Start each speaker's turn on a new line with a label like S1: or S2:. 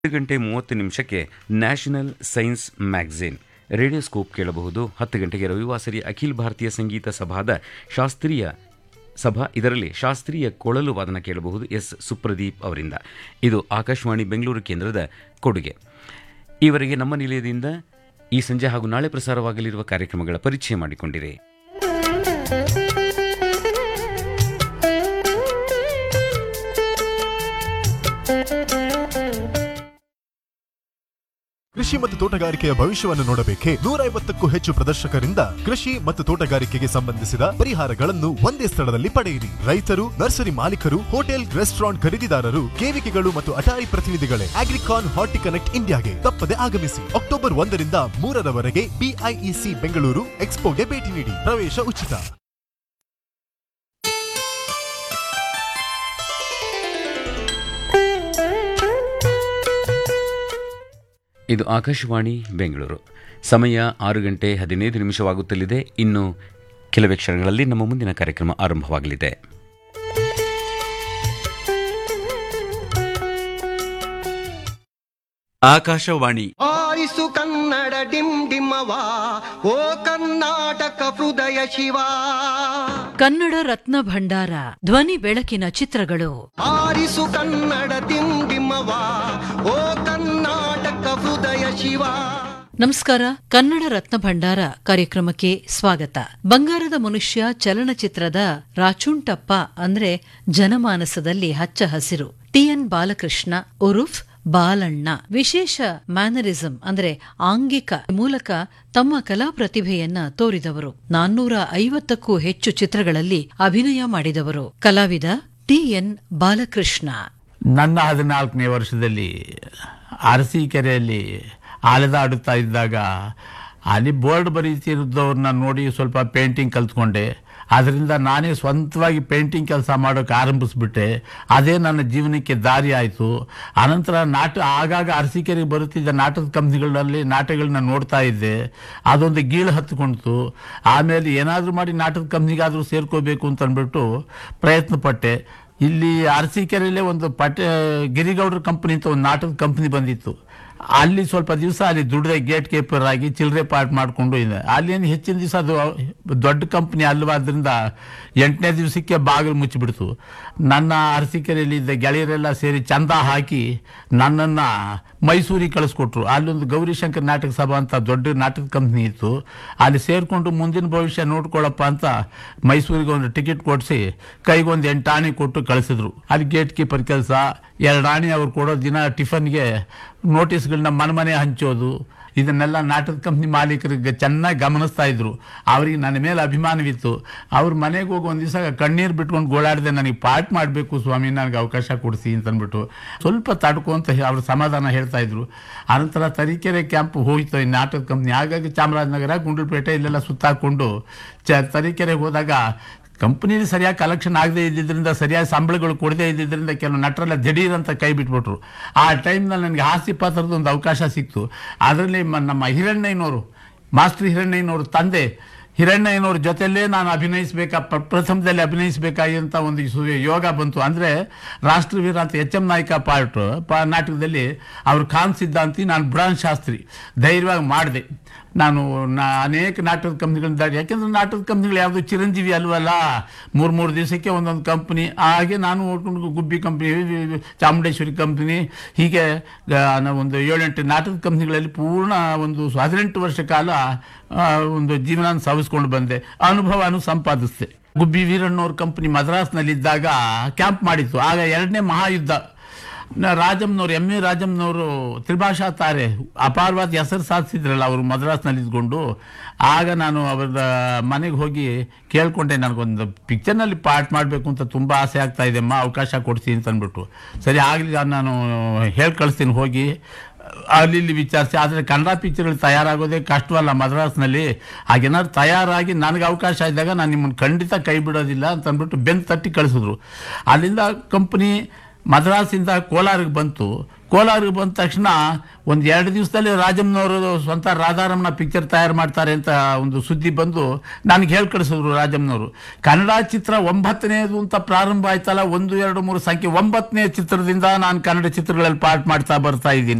S1: ಹತ್ತು ಗಂಟೆ ಮೂವತ್ತು ನಿಮಿಷಕ್ಕೆ national science magazine radio scope ಕೇಳಬಹುದು ಹತ್ತು ಗಂಟೆಗೆ ರವಿವಾಸರಿ ಅಖಿಲ ಭಾರತೀಯ ಸಂಗೀತ ಸಭಾದ ಶಾಸ್ತ್ರೀಯ ಸಭಾ ಇದರಲ್ಲಿ ಶಾಸ್ತ್ರೀಯ ಕೊಳಲು ವಾದನ ಕೇಳಬಹುದು ಎಸ್ ಸುಪ್ರದೀಪ್ ಅವರಿಂದ ಇದು ಆಕಾಶವಾಣಿ ಬೆಂಗಳೂರು ಕೇಂದ್ರದ ಕೊಡುಗೆ ಈವರೆಗೆ ನಮ್ಮ ನಿಲಯದಿಂದ ಈ ಸಂಜೆ ಹಾಗೂ ನಾಳೆ ಪ್ರಸಾರವಾಗಲಿರುವ ಕಾರ್ಯಕ್ರಮಗಳ ಪರಿಚಯ ಮಾಡಿಕೊಂಡಿರಿ
S2: ಕೃಷಿ ಮತ್ತು ತೋಟಗಾರಿಕೆಯ ಭವಿಷ್ಯವನ್ನು ನೋಡಬೇಕೆ ನೂರ ಐವತ್ತಕ್ಕೂ ಹೆಚ್ಚು ಪ್ರದರ್ಶಕರಿಂದ ಕೃಷಿ ಮತ್ತು ತೋಟಗಾರಿಕೆಗೆ ಸಂಬಂಧಿಸಿದ ಪರಿಹಾರಗಳನ್ನು ಒಂದೇ ಸ್ಥಳದಲ್ಲಿ ಪಡೆಯಿರಿ ರೈತರು ನರ್ಸರಿ ಮಾಲೀಕರು ಹೋಟೆಲ್ ರೆಸ್ಟೋರೆಂಟ್ ಖರೀದಿದಾರರು ಕೇವಿಕೆಗಳು ಮತ್ತು ಅಟಾರಿ ಪ್ರತಿನಿಧಿಗಳೇ ಅಗ್ರಿಕಾನ್ ಹಾರ್ಟಿ ಕನೆಕ್ಟ್ ಇಂಡಿಯಾಗೆ ತಪ್ಪದೆ ಆಗಮಿಸಿ ಅಕ್ಟೋಬರ್ ಒಂದರಿಂದ ಮೂರರವರೆಗೆ ಬಿಐಇಸಿ ಬೆಂಗಳೂರು ಎಕ್ಸ್ಪೋಗೆ ಭೇಟಿ ನೀಡಿ ಪ್ರವೇಶ ಉಚಿತ
S1: ಇದು ಆಕಾಶವಾಣಿ ಬೆಂಗಳೂರು ಸಮಯ ಆರು ಗಂಟೆ ಹದಿನೈದು ನಿಮಿಷವಾಗುತ್ತಲಿದೆ ಇನ್ನು ಕೆಲವೇ ಕ್ಷಣಗಳಲ್ಲಿ ನಮ್ಮ ಮುಂದಿನ ಕಾರ್ಯಕ್ರಮ ಆರಂಭವಾಗಲಿದೆ
S3: ಆಕಾಶವಾಣಿ
S4: ಆರಿಸು ಕನ್ನಡ ಡಿಮ್ ಡಿಮ್ಮವ ಓ ಕರ್ನಾಟಕ ಹೃದಯ ಶಿವ
S5: ಕನ್ನಡ ರತ್ನ ಭಂಡಾರ ಧ್ವನಿ ಬೆಳಕಿನ ಚಿತ್ರಗಳು
S4: ಆರಿಸು ಕನ್ನಡ ಡಿಮ್ ಡಿಮ್ಮವ ಓ ಕರ್ನಾಟಕ ಹೃದಯ ಶಿವ
S5: ನಮಸ್ಕಾರ ಕನ್ನಡ ರತ್ನ ಭಂಡಾರ ಕಾರ್ಯಕ್ರಮಕ್ಕೆ ಸ್ವಾಗತ ಬಂಗಾರದ ಮನುಷ್ಯ ಚಲನಚಿತ್ರದ ರಾಚುಂಟಪ್ಪ ಅಂದ್ರೆ ಜನಮಾನಸದಲ್ಲಿ ಹಚ್ಚ ಹಸಿರು ಟಿಎನ್ ಬಾಲಕೃಷ್ಣ ಉರುಫ್ ಬಾಲಣ್ಣ ವಿಶೇಷ ಮ್ಯಾನರಿಸಂ ಅಂದ್ರೆ ಆಂಗಿಕ ಮೂಲಕ ತಮ್ಮ ಕಲಾ ಪ್ರತಿಭೆಯನ್ನ ತೋರಿದವರು ನಾನ್ನೂರ ಐವತ್ತಕ್ಕೂ ಹೆಚ್ಚು ಚಿತ್ರಗಳಲ್ಲಿ ಅಭಿನಯ ಮಾಡಿದವರು ಕಲಾವಿದ ಟಿಎನ್ ಬಾಲಕೃಷ್ಣ
S6: ನನ್ನ ಹದಿನಾಲ್ಕನೇ ವರ್ಷದಲ್ಲಿ ಅರಸೀಕೆರೆಯಲ್ಲಿ ಅಲೆದಾಡುತ್ತಾ ಇದ್ದಾಗ ಅಲ್ಲಿ ಬೋರ್ಡ್ ಬರೀತಿರೋದವ್ರನ್ನ ನೋಡಿ ಸ್ವಲ್ಪ ಪೇಂಟಿಂಗ್ ಕಲ್ತ್ಕೊಂಡೆ ಅದರಿಂದ ನಾನೇ ಸ್ವಂತವಾಗಿ ಪೇಂಟಿಂಗ್ ಕೆಲಸ ಮಾಡೋಕೆ ಆರಂಭಿಸ್ಬಿಟ್ಟೆ ಅದೇ ನನ್ನ ಜೀವನಕ್ಕೆ ದಾರಿ ಆಯಿತು ಅನಂತರ ನಾಟ ಆಗಾಗ ಅರಸೀಕೆರೆಗೆ ಬರುತ್ತಿದ್ದ ನಾಟಕ ಕಂಪ್ನಿಗಳಲ್ಲಿ ನಾಟಕಗಳನ್ನ ನೋಡ್ತಾ ಇದ್ದೆ ಅದೊಂದು ಗೀಳು ಹತ್ಕೊಳ್ತು ಆಮೇಲೆ ಏನಾದರೂ ಮಾಡಿ ನಾಟಕ ಕಂಪ್ನಿಗಾದರೂ ಸೇರ್ಕೋಬೇಕು ಅಂತ ಅಂದ್ಬಿಟ್ಟು ಪ್ರಯತ್ನ ಪಟ್ಟೆ ಇಲ್ಲಿ ಅರಸೀಕೆರೆಯಲ್ಲೇ ಒಂದು ಪಟ್ಟೆ ಗಿರಿಗೌಡರ ಕಂಪನಿ ಅಂತ ಒಂದು ನಾಟಕ ಕಂಪನಿ ಬಂದಿತ್ತು ಅಲ್ಲಿ ಸ್ವಲ್ಪ ದಿವಸ ಅಲ್ಲಿ ದುಡ್ದೆ ಗೇಟ್ ಕೀಪರ್ ಆಗಿ ಚಿಲ್ಲರೆ ಪಾರ್ಟ್ ಮಾಡಿಕೊಂಡು ಇದೆ ಅಲ್ಲಿ ಏನು ಹೆಚ್ಚಿನ ದಿವಸ ಅದು ದೊಡ್ಡ ಕಂಪ್ನಿ ಅಲ್ವಾದ್ರಿಂದ ಎಂಟನೇ ದಿವಸಕ್ಕೆ ಬಾಗಿಲು ಮುಚ್ಚಿಬಿಡ್ತು ನನ್ನ ಅರಸೀಕೆರೆಯಲ್ಲಿ ಇದ್ದ ಗೆಳೆಯರೆಲ್ಲ ಸೇರಿ ಚಂದ ಹಾಕಿ ನನ್ನನ್ನು ಮೈಸೂರಿಗೆ ಕಳಿಸ್ಕೊಟ್ರು ಅಲ್ಲೊಂದು ಗೌರಿಶಂಕರ್ ನಾಟಕ ಸಭಾ ಅಂತ ದೊಡ್ಡ ನಾಟಕ ಕಂಪ್ನಿ ಇತ್ತು ಅಲ್ಲಿ ಸೇರಿಕೊಂಡು ಮುಂದಿನ ಭವಿಷ್ಯ ನೋಡ್ಕೊಳ್ಳಪ್ಪ ಅಂತ ಮೈಸೂರಿಗೆ ಒಂದು ಟಿಕೆಟ್ ಕೊಡಿಸಿ ಕೈಗೊಂದು ಎಂಟು ಆಣೆ ಕೊಟ್ಟು ಕಳಿಸಿದ್ರು ಅಲ್ಲಿ ಗೇಟ್ ಕೀಪರ್ ಕೆಲಸ ಎರಡು ಆಣೆ ಅವ್ರು ಕೊಡೋ ದಿನ ಟಿಫನ್ಗೆ ನೋಟಿಸ್ಗಳನ್ನ ಮನೆ ಮನೆ ಹಂಚೋದು ಇದನ್ನೆಲ್ಲ ನಾಟಕ ಕಂಪ್ನಿ ಮಾಲೀಕರಿಗೆ ಚೆನ್ನಾಗಿ ಗಮನಿಸ್ತಾ ಇದ್ರು ಅವ್ರಿಗೆ ನನ್ನ ಮೇಲೆ ಅಭಿಮಾನವಿತ್ತು ಅವ್ರ ಮನೆಗೆ ಹೋಗಿ ಒಂದು ದಿವಸ ಕಣ್ಣೀರು ಬಿಟ್ಕೊಂಡು ಗೋಳಾಡಿದೆ ನನಗೆ ಪಾಠ ಮಾಡಬೇಕು ಸ್ವಾಮಿ ನನಗೆ ಅವಕಾಶ ಕೊಡಿಸಿ ಅಂತಂದ್ಬಿಟ್ಟು ಸ್ವಲ್ಪ ತಡ್ಕೊ ಅಂತ ಅವ್ರ ಸಮಾಧಾನ ಹೇಳ್ತಾ ಇದ್ರು ಅನಂತರ ತರೀಕೆರೆ ಕ್ಯಾಂಪ್ ಹೋಯ್ತು ಈ ನಾಟಕ ಕಂಪ್ನಿ ಹಾಗಾಗಿ ಚಾಮರಾಜನಗರ ಗುಂಡ್ಲುಪೇಟೆ ಇಲ್ಲೆಲ್ಲ ಸುತ್ತಾಕೊಂಡು ಚ ತರೀಕೆರೆಗೆ ಹೋದಾಗ ಕಂಪ್ನಿಲಿ ಸರಿಯಾಗಿ ಕಲೆಕ್ಷನ್ ಆಗದೆ ಇದ್ದಿದ್ದರಿಂದ ಸರಿಯಾಗಿ ಸಂಬಳಗಳು ಕೊಡದೇ ಇದ್ದಿದ್ದರಿಂದ ಕೆಲವು ನಟರೆಲ್ಲ ದಿಢೀರ್ ಅಂತ ಕೈ ಬಿಟ್ಬಿಟ್ರು ಆ ಟೈಮ್ನಲ್ಲಿ ನನಗೆ ಹಾಸ್ಯ ಪಾತ್ರದ ಒಂದು ಅವಕಾಶ ಸಿಕ್ತು ಅದರಲ್ಲಿ ಮ- ನಮ್ಮ ಹಿರಣ್ಣಯ್ಯನವರು ಮಾಸ್ಟರ್ ಹಿರಣ್ಣಯ್ಯನವರು ತಂದೆ ಹಿರಣ್ಣಯ್ಯನವ್ರ ಜೊತೆಯಲ್ಲೇ ನಾನು ಅಭಿನಯಿಸಬೇಕಾ ಪ್ರ- ಪ್ರಥಮದಲ್ಲಿ ಅಭಿನಯಿಸಬೇಕಾಗಿಂತ ಒಂದು ಸು- ಯೋಗ ಬಂತು ಅಂದರೆ ರಾಷ್ಟ್ರವೀರ ಅಂತ ಎಚ್ ಎಂ ನಾಯ್ಕ ಪಾರ್ಟ್ ಪ ನಾಟಕದಲ್ಲಿ ಅವ್ರು ಖಾನ್ ಸಿದ್ಧಾಂತಿ ನಾನು ಬುಡಾನ್ ಶಾಸ್ತ್ರಿ ಧೈರ್ಯವಾಗಿ ಮಾಡಿದೆ ನಾನು ನಾ ಅನೇಕ ನಾಟಕದ ಕಂಪ್ನಿಗಳಿಂದ ಯಾಕೆಂದ್ರೆ ನಾಟಕದ ಕಂಪ್ನಿಗಳು ಯಾವುದು ಚಿರಂಜೀವಿ ಅಲ್ವಲ್ಲ ಮೂರು ಮೂರು ದಿವಸಕ್ಕೆ ಒಂದೊಂದು ಕಂಪ್ನಿ ಹಾಗೆ ನಾನು ಓಡ್ಕೊಂಡು ಗುಬ್ಬಿ ಕಂಪ್ನಿ ಚಾಮುಂಡೇಶ್ವರಿ ಕಂಪ್ನಿ ಹೀಗೆ ಆ, ನಾವು ಒಂದು ಏಳೆಂಟು ನಾಟಕದ ಕಂಪ್ನಿಗಳಲ್ಲಿ ಪೂರ್ಣ ಒಂದು ಹದಿನೆಂಟು ವರ್ಷ ಕಾಲ ಆ, ಒಂದು ಜೀವನ ಸಾಗಿಸ್ಕೊಂಡು ಬಂದೆ ಅನುಭವನೂ ಸಂಪಾದಿಸಿದೆ ಗುಬ್ಬಿ ವೀರಣ್ಣವ್ರ ಕಂಪ್ನಿ ಮದ್ರಾಸ್ನಲ್ಲಿದ್ದಾಗ ಕ್ಯಾಂಪ್ ಮಾಡಿತ್ತು ಆಗ ಎರಡನೇ ಮಹಾಯುದ್ಧ ನ- ರಾಜಮ್ನವ್ರು ಎಂ ಎ ರಾಜಮ್ನವರು ತ್ರಿಭಾಷಾ ತಾರೆ ಅಪಾರವಾದ ಹೆಸರು ಸಾಧಿಸಿದ್ರಲ್ಲ ಅವರು ಮದ್ರಾಸ್ನಲ್ಲಿ ಇದ್ಕೊಂಡು ಆಗ ನಾನು ಅವರ ಮನೆಗೆ ಹೋಗಿ ಕೇಳ್ಕೊಂಡೆ ನನಗೊಂದು ಪಿಕ್ಚರ್ನಲ್ಲಿ ಪಾರ್ಟ್ ಮಾಡಬೇಕು ಅಂತ ತುಂಬ ಆಸೆ ಆಗ್ತಾ ಇದೆ ಅಮ್ಮ ಅವಕಾಶ ಕೊಡ್ತೀನಿ ಅಂತ ಅಂದ್ಬಿಟ್ಟು ಸರಿ ಆಗಲಿ ನಾನು ಹೇಳಿ ಕಳಿಸ್ತೀನಿ ಹೋಗಿ ಅಲ್ಲಿ ಇಲ್ಲಿ ವಿಚಾರಿಸಿ ಆದರೆ ಕನ್ನಡ ಪಿಕ್ಚರ್ಗಳು ತಯಾರಾಗೋದೇ ಕಷ್ಟವಲ್ಲ ಮದ್ರಾಸ್ನಲ್ಲಿ ಹಾಗೇನಾದ್ರು ತಯಾರಾಗಿ ನನಗೆ ಅವಕಾಶ ಇದ್ದಾಗ ನಾನು ನಿಮ್ಮನ್ನು ಖಂಡಿತ ಕೈ ಬಿಡೋದಿಲ್ಲ ಅಂತ ಅಂದ್ಬಿಟ್ಟು ಬೆನ್ನು ತಟ್ಟಿ ಕಳಿಸಿದ್ರು ಅಲ್ಲಿಂದ ಕಂಪ್ನಿ ಮದ್ರಾಸಿಂದ ಕೋಲಾರಿಗೆ ಬಂತು ಕೋಲಾರಿಗೆ ಬಂದ ತಕ್ಷಣ ಒಂದು ಎರಡು ದಿವಸದಲ್ಲಿ ರಾಜಮ್ಮನವರು ಸ್ವಂತ ರಾಧಾರಮಣ ಪಿಕ್ಚರ್ ತಯಾರು ಮಾಡ್ತಾರೆ ಅಂತ ಒಂದು ಸುದ್ದಿ ಬಂದು ನನಗೆ ಹೇಳಿ ಕಳಿಸಿದ್ರು ರಾಜಮ್ಮನವರು ಕನ್ನಡ ಚಿತ್ರ ಒಂಬತ್ತನೇದು ಅಂತ ಪ್ರಾರಂಭ ಆಯ್ತಲ್ಲ ಒಂದು ಎರಡು ಮೂರು ಸಂಖ್ಯೆ ಒಂಬತ್ತನೇ ಚಿತ್ರದಿಂದ ನಾನು ಕನ್ನಡ ಚಿತ್ರಗಳಲ್ಲಿ ಪಾರ್ಟ್ ಮಾಡ್ತಾ ಬರ್ತಾ ಇದ್ದೀನಿ